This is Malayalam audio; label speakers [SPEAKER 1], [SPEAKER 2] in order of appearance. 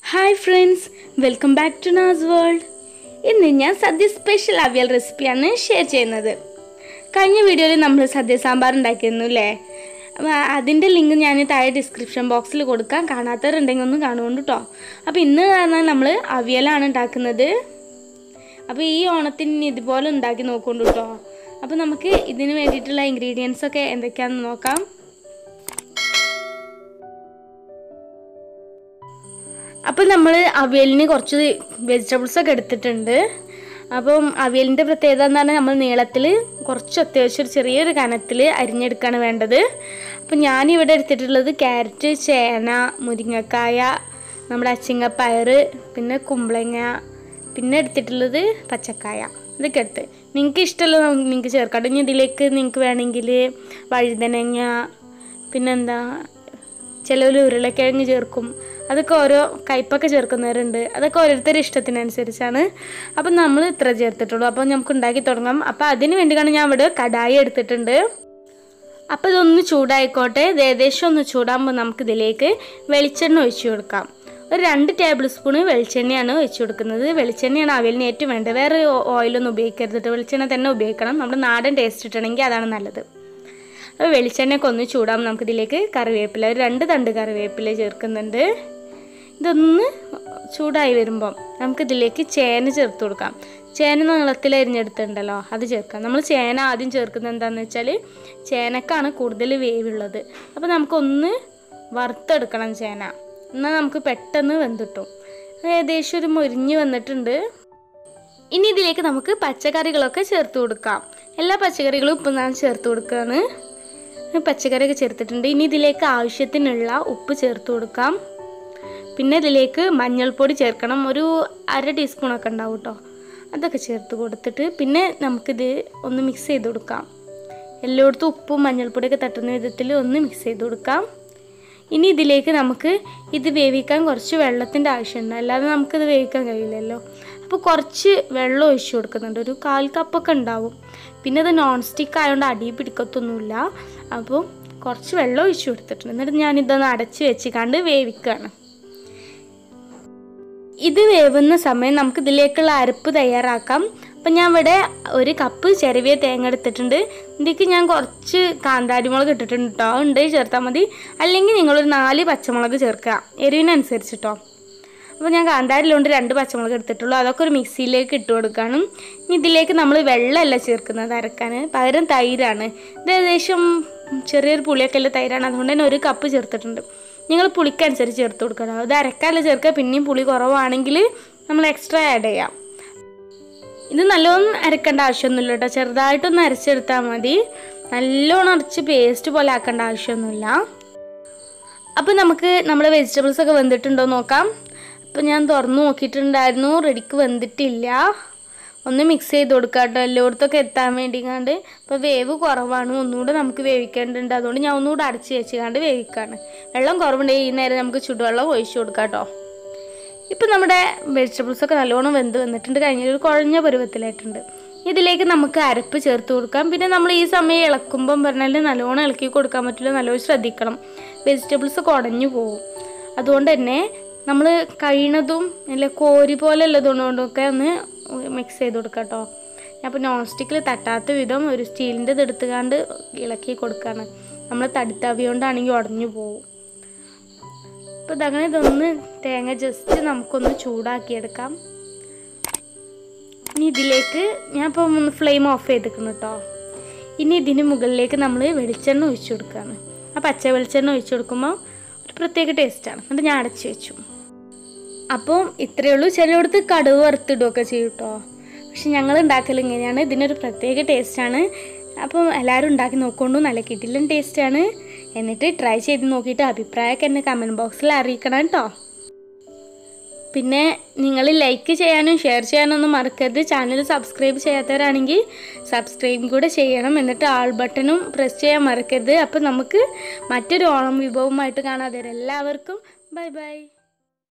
[SPEAKER 1] hi friends welcome back to Naz world ഇന്ന് ഞാൻ സദ്യ സ്പെഷ്യൽ അവിയൽ റെസിപ്പിയാണ് ഷെയർ ചെയ്യുന്നത് കഴിഞ്ഞ വീഡിയോയിൽ നമ്മൾ സദ്യ സാമ്പാർ ഉണ്ടാക്കിയിരുന്നു അല്ലേ അപ്പോൾ അതിൻ്റെ ലിങ്ക് ഞാൻ താഴെ ഡിസ്ക്രിപ്ഷൻ ബോക്സിൽ കൊടുക്കാം കാണാത്തവരുണ്ടെങ്കിൽ ഒന്ന് കാണുകൊണ്ട് കേട്ടോ അപ്പോൾ ഇന്ന് പറഞ്ഞാൽ നമ്മൾ അവിയലാണ് ഉണ്ടാക്കുന്നത് അപ്പോൾ ഈ ഓണത്തിന് ഇതുപോലെ ഉണ്ടാക്കി നോക്കുകൊണ്ട് കേട്ടോ അപ്പോൾ നമുക്ക് ഇതിന് വേണ്ടിയിട്ടുള്ള ഇൻഗ്രീഡിയൻസ് ഒക്കെ എന്തൊക്കെയാണെന്ന് നോക്കാം അപ്പോൾ നമ്മൾ അവിയലിന് കുറച്ച് വെജിറ്റബിൾസ് ഒക്കെ എടുത്തിട്ടുണ്ട് അപ്പം അവിയലിൻ്റെ പ്രത്യേകത എന്ന് പറഞ്ഞാൽ നമ്മൾ നീളത്തിൽ കുറച്ച് അത്യാവശ്യം ഒരു ചെറിയൊരു കനത്തിൽ അരിഞ്ഞെടുക്കുകയാണ് വേണ്ടത് അപ്പം ഞാനിവിടെ എടുത്തിട്ടുള്ളത് ക്യാരറ്റ് ചേന മുരിങ്ങക്കായ നമ്മുടെ അച്ചിങ്ങപ്പയർ പിന്നെ കുമ്പളങ്ങ പിന്നെ എടുത്തിട്ടുള്ളത് പച്ചക്കായ ഇതൊക്കെ എടുത്ത് നിങ്ങൾക്ക് ഇഷ്ടമുള്ള നിങ്ങൾക്ക് ചേർക്കാം ഇനി ഇതിലേക്ക് നിങ്ങൾക്ക് വേണമെങ്കിൽ വഴുതനങ്ങ പിന്നെന്താ ചിലവർ ഉരുളക്കിഴങ്ങ് ചേർക്കും അതൊക്കെ ഓരോ കയ്പ്പൊക്കെ ചേർക്കുന്നവരുണ്ട് അതൊക്കെ ഓരോരുത്തരുടെ ഇഷ്ടത്തിനനുസരിച്ചാണ് അപ്പം നമ്മൾ ഇത്ര ചേർത്തിട്ടുള്ളൂ അപ്പോൾ നമുക്ക് ഉണ്ടാക്കി തുടങ്ങാം അപ്പോൾ അതിന് വേണ്ടിയാണ് ഞാൻ ഇവിടെ കടായി എടുത്തിട്ടുണ്ട് അപ്പോൾ ഇതൊന്ന് ചൂടായിക്കോട്ടെ ഇത് ഏകദേശം ഒന്ന് ചൂടാകുമ്പോൾ നമുക്കിതിലേക്ക് വെളിച്ചെണ്ണ ഒഴിച്ചു കൊടുക്കാം ഒരു രണ്ട് ടേബിൾ സ്പൂണ് വെളിച്ചെണ്ണയാണ് ഒഴിച്ചു കൊടുക്കുന്നത് വെളിച്ചെണ്ണയാണ് അവിയലിന് ഏറ്റവും വേണ്ടത് വേറെ ഓയിലൊന്നും ഉപയോഗിക്കരുത് വെളിച്ചെണ്ണ തന്നെ ഉപയോഗിക്കണം നമ്മുടെ നാടൻ ടേസ്റ്റ് ഇട്ടണമെങ്കിൽ അതാണ് നല്ലത് അപ്പോൾ വെളിച്ചെണ്ണയൊക്കെ ഒന്ന് ചൂടാകുമ്പോൾ നമുക്കിതിലേക്ക് കറിവേപ്പില ഒരു രണ്ട് തണ്ട് കറിവേപ്പില ചേർക്കുന്നുണ്ട് ഇതൊന്ന് ചൂടായി വരുമ്പം നമുക്കിതിലേക്ക് ചേന ചേർത്ത് കൊടുക്കാം ചേന നീളത്തിൽ അരിഞ്ഞെടുത്തിട്ടുണ്ടല്ലോ അത് ചേർക്കാം നമ്മൾ ചേന ആദ്യം ചേർക്കുന്നത് എന്താണെന്ന് വെച്ചാൽ ചേനക്കാണ് കൂടുതൽ വേവുള്ളത് അപ്പോൾ നമുക്കൊന്ന് വറുത്തെടുക്കണം ചേന എന്നാൽ നമുക്ക് പെട്ടെന്ന് വെന്തിട്ടും ഏകദേശം ഒരു മൊരിഞ്ഞ് വന്നിട്ടുണ്ട് ഇനി ഇതിലേക്ക് നമുക്ക് പച്ചക്കറികളൊക്കെ ചേർത്ത് കൊടുക്കാം എല്ലാ പച്ചക്കറികളും ഇപ്പം ഞാൻ ചേർത്ത് കൊടുക്കുകയാണ് പച്ചക്കറിയൊക്കെ ചേർത്തിട്ടുണ്ട് ഇനി ഇതിലേക്ക് ആവശ്യത്തിനുള്ള ഉപ്പ് ചേർത്ത് കൊടുക്കാം പിന്നെ ഇതിലേക്ക് മഞ്ഞൾപ്പൊടി ചേർക്കണം ഒരു അര ടീസ്പൂണൊക്കെ ഉണ്ടാവും കേട്ടോ അതൊക്കെ ചേർത്ത് കൊടുത്തിട്ട് പിന്നെ നമുക്കിത് ഒന്ന് മിക്സ് ചെയ്ത് കൊടുക്കാം എല്ലായിടത്തും ഉപ്പും മഞ്ഞൾപ്പൊടിയൊക്കെ തട്ടുന്ന വിധത്തിൽ ഒന്ന് മിക്സ് ചെയ്ത് കൊടുക്കാം ഇനി ഇതിലേക്ക് നമുക്ക് ഇത് വേവിക്കാൻ കുറച്ച് വെള്ളത്തിൻ്റെ ആവശ്യമുണ്ട് അല്ലാതെ നമുക്കിത് വേവിക്കാൻ കഴിയില്ലല്ലോ അപ്പോൾ കുറച്ച് വെള്ളം ഒഴിച്ചു കൊടുക്കുന്നുണ്ട് ഒരു കാൽ കപ്പൊക്കെ ഉണ്ടാവും പിന്നെ ഇത് നോൺ സ്റ്റിക്ക് ആയതുകൊണ്ട് അടി പിടിക്കത്തൊന്നുമില്ല അപ്പോൾ കുറച്ച് വെള്ളം ഒഴിച്ചു കൊടുത്തിട്ടുണ്ട് എന്നിട്ട് ഞാനിതൊന്ന് അടച്ച് വെച്ച് കണ്ട് വേവിക്കുകയാണ് ഇത് വേവുന്ന സമയം നമുക്ക് ഇതിലേക്കുള്ള അരപ്പ് തയ്യാറാക്കാം അപ്പം ഞാൻ ഇവിടെ ഒരു കപ്പ് ചെറിയ തേങ്ങ എടുത്തിട്ടുണ്ട് ഇതിലേക്ക് ഞാൻ കുറച്ച് കാന്താരിമുളക് ഇട്ടിട്ടുണ്ട് കേട്ടോ ഉണ്ട് ചേർത്താൽ മതി അല്ലെങ്കിൽ നിങ്ങളൊരു നാല് പച്ചമുളക് ചേർക്കുക എരിവിനനുസരിച്ച് കേട്ടോ അപ്പോൾ ഞാൻ കാന്താരിലുകൊണ്ട് രണ്ട് പച്ചമുളക് എടുത്തിട്ടുള്ളൂ അതൊക്കെ ഒരു മിക്സിയിലേക്ക് ഇട്ട് കൊടുക്കുകയാണ് ഇനി ഇതിലേക്ക് നമ്മൾ വെള്ളമല്ല ചേർക്കുന്നത് അരക്കാൻ പകരം തൈരാണ് ഇത് ഏകദേശം ചെറിയൊരു പുളിയൊക്കെ ഉള്ള തൈരാണ് അതുകൊണ്ട് തന്നെ ഒരു കപ്പ് ചേർത്തിട്ടുണ്ട് നിങ്ങൾ പുളിക്കനുസരിച്ച് ചേർത്ത് കൊടുക്കണം അത് അരക്കാല്ല ചേർക്കുക പിന്നെയും പുളി കുറവാണെങ്കിൽ നമ്മൾ എക്സ്ട്രാ ആഡ് ചെയ്യാം ഇത് നല്ലോണം അരക്കേണ്ട ആവശ്യമൊന്നുമില്ല കേട്ടോ ചെറുതായിട്ടൊന്ന് അരച്ചെടുത്താൽ മതി നല്ലോണം അരച്ച് പേസ്റ്റ് പോലെ ആക്കേണ്ട ആവശ്യമൊന്നുമില്ല അപ്പോൾ നമുക്ക് നമ്മുടെ വെജിറ്റബിൾസ് ഒക്കെ വെന്തിട്ടുണ്ടോ നോക്കാം അപ്പോൾ ഞാൻ തുറന്നു നോക്കിയിട്ടുണ്ടായിരുന്നു റെഡിക്ക് വെന്തിട്ടില്ല ഒന്ന് മിക്സ് ചെയ്ത് കൊടുക്കാം കേട്ടോ എല്ലായിടത്തൊക്കെ എത്താൻ വേണ്ടിക്കാണ്ട് ഇപ്പോൾ വേവ് കുറവാണ് ഒന്നുകൂടെ നമുക്ക് വേവിക്കേണ്ടതുണ്ട് അതുകൊണ്ട് ഞാൻ ഒന്നുകൂടെ അടച്ച് വെച്ചുകൊണ്ട് വേവിക്കാണ് വെള്ളം കുറവുണ്ടെങ്കിൽ ഈ നേരം നമുക്ക് ചുടുവെള്ളം ഒഴിച്ചു കൊടുക്കാം കേട്ടോ ഇപ്പം നമ്മുടെ വെജിറ്റബിൾസ് ഒക്കെ നല്ലോണം വെന്ത് വന്നിട്ടുണ്ട് കഴിഞ്ഞൊരു കുഴഞ്ഞ പരുവത്തിലായിട്ടുണ്ട് ഇതിലേക്ക് നമുക്ക് അരപ്പ് ചേർത്ത് കൊടുക്കാം പിന്നെ നമ്മൾ ഈ സമയം ഇളക്കുമ്പം പറഞ്ഞാൽ നല്ലോണം ഇളക്കി കൊടുക്കാൻ പറ്റില്ല നല്ലോണം ശ്രദ്ധിക്കണം വെജിറ്റബിൾസ് കുടഞ്ഞു പോകും അതുകൊണ്ട് തന്നെ നമ്മൾ കഴിയണതും അല്ല കോരി പോലെ ഉള്ളതുകൊണ്ടൊക്കെ ഒന്ന് മിക്സ് ചെയ്ത് കൊടുക്കാം കേട്ടോ അപ്പോൾ നോൺ സ്റ്റിക്കിൽ തട്ടാത്ത വിധം ഒരു സ്റ്റീലിൻ്റെ ഇത് എടുത്തുകാണ്ട് ഇളക്കി കൊടുക്കുകയാണ് നമ്മൾ തടിത്തവി കൊണ്ടാണെങ്കിൽ ഉടഞ്ഞു പോകും അപ്പോൾ ഇതങ്ങനെ ഇതൊന്ന് തേങ്ങ ജസ്റ്റ് നമുക്കൊന്ന് ചൂടാക്കിയെടുക്കാം ഇനി ഇതിലേക്ക് ഞാൻ ഇപ്പോൾ ഒന്ന് ഫ്ലെയിം ഓഫ് ചെയ്തിരിക്കുന്നു കേട്ടോ ഇനി ഇതിന് മുകളിലേക്ക് നമ്മൾ വെളിച്ചെണ്ണ ഒഴിച്ചു കൊടുക്കുകയാണ് ആ പച്ച വെളിച്ചെണ്ണ ഒഴിച്ചു കൊടുക്കുമ്പോൾ ഒരു പ്രത്യേക ടേസ്റ്റാണ് എന്നിട്ട് ഞാൻ അടച്ചു വെച്ചു അപ്പം ഇത്രയേ ഉള്ളൂ ചിലയിടത്ത് കടുവ് വറുത്തിടുകയൊക്കെ ചെയ്യും കേട്ടോ പക്ഷെ ഞങ്ങൾ ഉണ്ടാക്കൽ ഇങ്ങനെയാണ് ഇതിനൊരു പ്രത്യേക ടേസ്റ്റാണ് അപ്പം എല്ലാവരും ഉണ്ടാക്കി നോക്കൊണ്ടു നല്ല കിട്ടില്ല ടേസ്റ്റാണ് എന്നിട്ട് ട്രൈ ചെയ്ത് നോക്കിയിട്ട് അഭിപ്രായമൊക്കെ എന്നെ കമൻറ്റ് ബോക്സിൽ അറിയിക്കണം കേട്ടോ പിന്നെ നിങ്ങൾ ലൈക്ക് ചെയ്യാനും ഷെയർ ചെയ്യാനൊന്നും മറക്കരുത് ചാനൽ സബ്സ്ക്രൈബ് ചെയ്യാത്തവരാണെങ്കിൽ സബ്സ്ക്രൈബ് കൂടെ ചെയ്യണം എന്നിട്ട് ആൾ ബട്ടണും പ്രസ് ചെയ്യാൻ മറക്കരുത് അപ്പോൾ നമുക്ക് മറ്റൊരു ഓണം വിഭവമായിട്ട് കാണാതെ എല്ലാവർക്കും ബൈ ബൈ